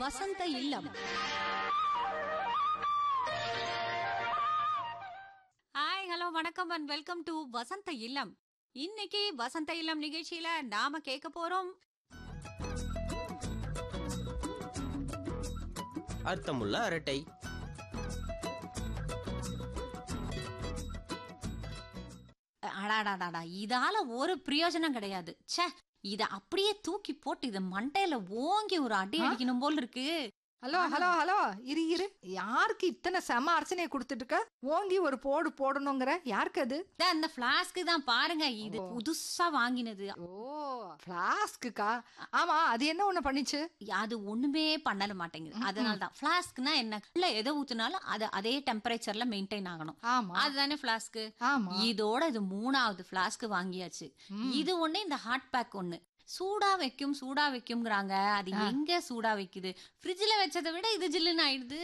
வசந்த Illam hi hello வணக்கம் and welcome to Vasantha Illam இன்னைக்கு வசந்த இல்லம் நிகழ்ச்சியில நாம கேட்க போறோம் அர்த்தமுள்ள அரட்டை அடாடாடாடா இதால ஒரு பிரயோஜனம் கிடையாது ச்சே இத அப்படியே தூக்கி போட்டு இத மண்டையில ஓங்கி ஒரு அடி ஆ? அடிக்கணும் போல் இருக்கு ஹலோ ஹலோ ஹலோ இரு இரு யாருக்கு இத்தனை செம அர்ச்சனையை கொடுத்துட்டு இருக்க ஓங்கி ஒரு போடு போடணுங்கிற யாருக்கு அது இதான் அந்த பிளாஸ்க்கு தான் பாருங்க இது ஓ. புதுசா வாங்கினது ஓ பிளாஸ்க்குக்கா ஆமா அது என்ன ஒண்ணு பண்ணிச்சு அது ஒண்ணுமே பண்ணல மாட்டேங்குது அதனால தான் பிளாஸ்க்னா என்ன இல்ல எதை ஊத்துனாலும் அது அதே டெம்பரேச்சர்ல மெயின்டைன் ஆகணும் ஆமா அதுதானே பிளாஸ்க்கு ஆமா இதோட இது மூணாவது பிளாஸ்க் வாங்கியாச்சு ம். இது ஒண்ணு இந்த ஹாட் பேக் ஒண்ணு சூடா வைக்கும் சூடா வைக்கும்ங்கறாங்க அது ஆ. எங்க சூடா வைக்குது ஃப்ரிட்ஜ்ல வச்சதை விட இது ஜில்லுன்னு ஆயிடுது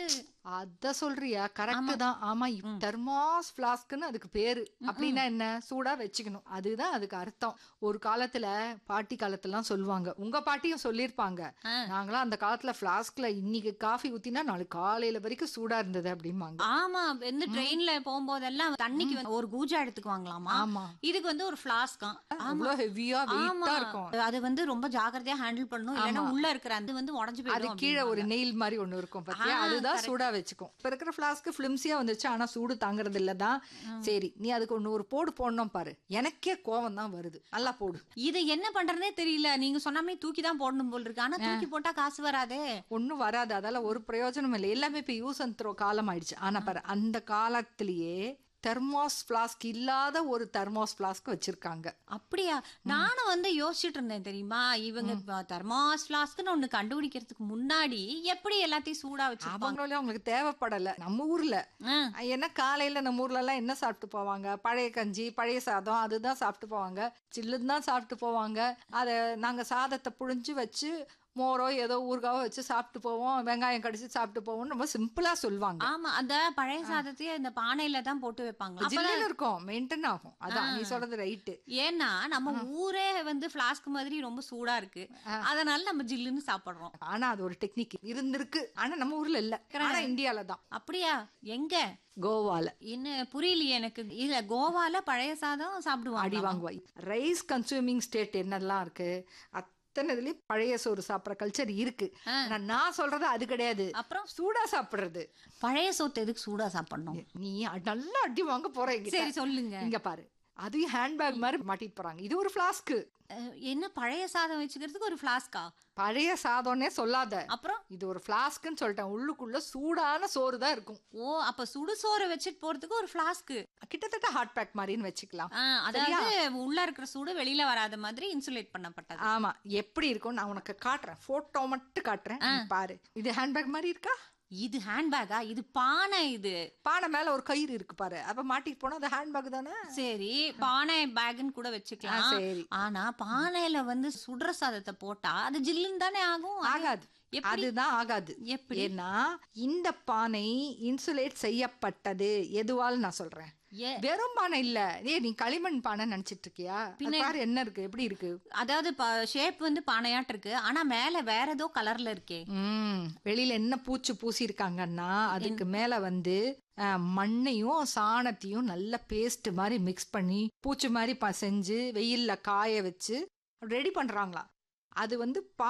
அத சொல்றியா கரெக்ட் ஆமா. தான் ஆமா ம். தெர்மாஸ் பிளாஸ்க்னு அதுக்கு பேரு அப்படின்னா என்ன சூடா வச்சுக்கணும் அதுதான் அதுக்கு அர்த்தம் ஒரு காலத்துல பாட்டி காலத்துலாம் சொல்லுவாங்க உங்க பாட்டியும் சொல்லியிருப்பாங்க ஆ. நாங்களாம் அந்த காலத்துல பிளாஸ்க்ல இன்னைக்கு காஃபி ஊத்தினா நாளைக்கு காலையில வரைக்கும் சூடா இருந்தது அப்படிம்பாங்க ஆமா வந்து ட்ரெயின்ல போகும்போதெல்லாம் தண்ணிக்கு வந்து ஒரு கூஜா எடுத்துக்குவாங்களாமா ஆமா இதுக்கு வந்து ஒரு பிளாஸ்காம் அவ்வளவு ஹெவியா வெயிட்டா இருக்கும் அது வந்து ரொம்ப ஜாக்கிரதையா ஹேண்டில் பண்ணணும் இல்லைன்னா ஆமா. உள்ள இருக்கிற அது வந்து உடஞ்சு அது போயிடும் கீழே ஒரு அப்படிம்பாங்க. நெயில் மாதிரி ஒண்ணு இருக்கும் பாத்தியா ஆ, அதுதான் correct. சூடா வச்சுக்கும் இப்ப இருக்கிற பிளாஸ்க்கு பிலிம்ஸியா வந்துச்சு ஆனா சூடு தாங்குறது இல்லதான் சரி நீ அதுக்கு ஒண்ணு ஒரு போடு போடணும் பாரு எனக்கே கோவம் தான் வருது நல்லா போடு இது என்ன பண்றதுனே தெரியல நீங்க சொன்ன மாதிரி தூக்கி தான் போடணும் போல் இருக்கு ஆனா தூக்கி போட்டா காசு வராதே ஒண்ணும் வராது அதால ஒரு பிரயோஜனம் இல்லை எல்லாமே இப்ப யூஸ் அண்ட் த்ரோ காலம் ஆயிடுச்சு ஆனா பாரு அந்த காலத்திலேயே தெர்மாஸ் பிளாஸ்க் இல்லாத ஒரு தெர்மாஸ் பிளாஸ்க் வச்சிருக்காங்க அப்படியா நானும் வந்து யோசிச்சுட்டு இருந்தேன் தெரியுமா இவங்க தெர்மாஸ் பிளாஸ்க்னு ஒண்ணு கண்டுபிடிக்கிறதுக்கு முன்னாடி எப்படி எல்லாத்தையும் சூடா வச்சிருப்பாங்க அவங்களே அவங்களுக்கு தேவைப்படல நம்ம ஊர்ல ஆ, ஏன்னா காலையில நம்ம ஊர்ல எல்லாம் என்ன சாப்பிட்டு போவாங்க பழைய கஞ்சி பழைய சாதம் அதுதான் சாப்பிட்டு போவாங்க சில்லுன்னு தான் சாப்பிட்டு போவாங்க அதை நாங்க சாதத்தை புழிஞ்சு வச்சு மோரோ ஏதோ ஊறுகாவோ வச்சு சாப்பிட்டு போவோம் வெங்காயம் கடிச்சு சாப்பிட்டு போவோம் ரொம்ப சிம்பிளா சொல்லுவாங்க ஆமா அந்த பழைய சாதத்தையே இந்த பானையில தான் போட்டு வைப்பாங்க ஜில்லுன்னு இருக்கும் மெயின்டைன் ஆகும் அதான் நீ சொல்றது ரைட்டு ஏன்னா நம்ம ஊரே வந்து பிளாஸ்க் மாதிரி ரொம்ப சூடா இருக்கு அதனால நம்ம ஜில்லுன்னு சாப்பிடுறோம் ஆனா அது ஒரு டெக்னிக் இருந்திருக்கு ஆனா நம்ம ஊர்ல இல்ல ஆனா இந்தியால தான் அப்படியா எங்க கோவால என்ன புரியலையே எனக்கு இல்ல கோவால பழைய சாதம் அடி சாப்பிடுவாங்க வாங்குவாய் ரைஸ் கன்சூமிங் ஸ்டேட் என்னெல்லாம் இருக்கு அத்தனை இதுலயும் பழைய சோறு சாப்பிடுற கல்ச்சர் இருக்கு ஆ. ஆனா நான் சொல்றது அது கிடையாது அப்புறம் சூடா சாப்பிடுறது பழைய சோத்து எதுக்கு சூடா சாப்பிடணும் நீ அ- நல்லா அடி வாங்க போற என்கிட்ட. சரி சொல்லுங்க இங்க பாரு அதையும் ஹேண்ட்பேக் மாதிரி மாட்டிட்டு போறாங்க இது ஒரு பிளாஸ்க் அஹ், என்ன பழைய சாதம் வச்சுக்கிறதுக்கு ஒரு பிளாஸ்கா பழைய சாதம்னே சொல்லாத அப்புறம் இது ஒரு பிளாஸ்க்னு சொல்லிட்டேன் உள்ளுக்குள்ள சூடான சோறு தான் இருக்கும் ஓ அப்ப சுடுசோறு வச்சுட்டு போறதுக்கு ஒரு பிளாஸ்க் கிட்டத்தட்ட ஹாட் பேக் மாதிரின்னு வச்சுக்கலாம் அதாவது உள்ள இருக்கிற சூடு வெளியில வராத மாதிரி இன்சுலேட் பண்ணப்பட்டது ஆமா எப்படி இருக்கும் நான் உனக்கு காட்டுறேன் போட்டோ மட்டும் காட்டுறேன் நீ பாரு இது ஹேண்ட்பேக் மாதிரி இருக்கா இது ஹேண்ட்பேக்கா இது பானை இது பானை மேல ஒரு கயிறு இருக்கு பாரு அப்ப மாட்டிட்டு போனா அது ஹேண்ட்பேக் தானே சரி பானை பேக்னு கூட ஆ, வச்சுக்கலாம் சரி ஆனா பானையில வந்து சுடுற சாதத்தை போட்டா அது ஜில்லுன்னு தானே ஆகும் அது ஆகாது எப்படி அதுதான் ஆகாது எப்படி ஏன்னா இந்த பானை இன்சுலேட் செய்யப்பட்டது எதுவால் நான் சொல்றேன் ஏ வெறும் பானை இல்ல ஏ நீ களிமண் பானை நினைச்சிட்டு இருக்கியா அது பாரு என்ன இருக்கு எப்படி இருக்கு அதாவது ஷேப் வந்து பானையாட்டு இருக்கு ஆனா மேல வேற ஏதோ கலர்ல இருக்கே ம் வெளியில என்ன பூச்சி பூசி இருக்காங்கன்னா அதுக்கு மேல வந்து அஹ், மண்ணையும் சாணத்தையும் நல்ல பேஸ்ட் மாதிரி மிக்ஸ் பண்ணி பூச்சி மாதிரி ப- செஞ்சு வெயில்ல காய வச்சு ரெடி பண்றாங்களாம் அது வந்து